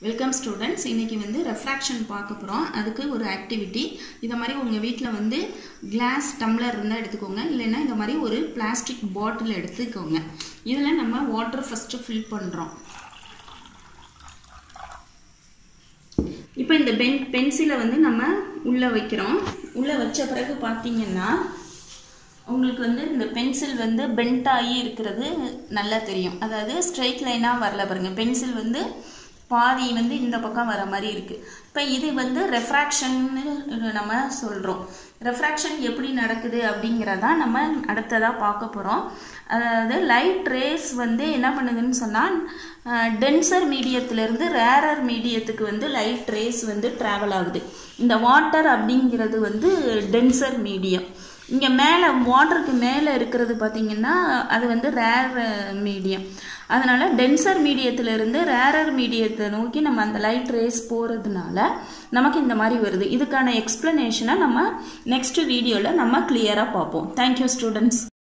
welcome students இன்றைக்கி வந்து refraction பார்க்க போகிறோம் அதுக்கு ஒரு ஆக்டிவிட்டி இதை மாதிரி உங்கள் வீட்டில் வந்து கிளாஸ் டம்ளர் இருந்தால் எடுத்துக்கோங்க இல்லைன்னா இந்த மாதிரி ஒரு பிளாஸ்டிக் பாட்டில் எடுத்துக்கோங்க இதில் நம்ம வாட்டர் ஃபஸ்ட்டு ஃபில் பண்ணுறோம் இப்போ இந்த பென் பென்சிலை வந்து நம்ம உள்ளே வைக்கிறோம் உள்ளே வச்ச பிறகு பார்த்தீங்கன்னா உங்களுக்கு வந்து இந்த பென்சில் வந்து பெண்ட் ஆகி இருக்கிறது நல்லா தெரியும் அதாவது ஸ்ட்ரைட் லைனாக வரல பாருங்கள் பென்சில் வந்து பாதி வந்து இந்த பக்கம் வர மாதிரி இருக்குது இப்போ இது வந்து ரெஃப்ராக்ஷன்னு நம்ம சொல்கிறோம் ரெஃப்ராக்ஷன் எப்படி நடக்குது அப்படிங்கிறதா நம்ம அடுத்ததாக பார்க்க போகிறோம் அதாவது லைட் ரேஸ் வந்து என்ன பண்ணுதுன்னு சொன்னால் டென்சர் மீடியத்திலேருந்து ரேரர் மீடியத்துக்கு வந்து லைட் ரேஸ் வந்து ட்ராவல் ஆகுது இந்த வாட்டர் அப்படிங்கிறது வந்து டென்சர் மீடியம் இங்கே மேலே வாட்டருக்கு மேலே இருக்கிறது பார்த்திங்கன்னா அது வந்து ரேர் மீடியம் அதனால் டென்சர் மீடியத்திலிருந்து ரேரர் மீடியத்தை நோக்கி நம்ம அந்த லைட் ரேஸ் போகிறதுனால நமக்கு இந்த மாதிரி வருது இதுக்கான எக்ஸ்ப்ளனேஷனை நம்ம நெக்ஸ்ட் வீடியோவில் நம்ம கிளியராக பார்ப்போம் தேங்க்யூ ஸ்டூடெண்ட்ஸ்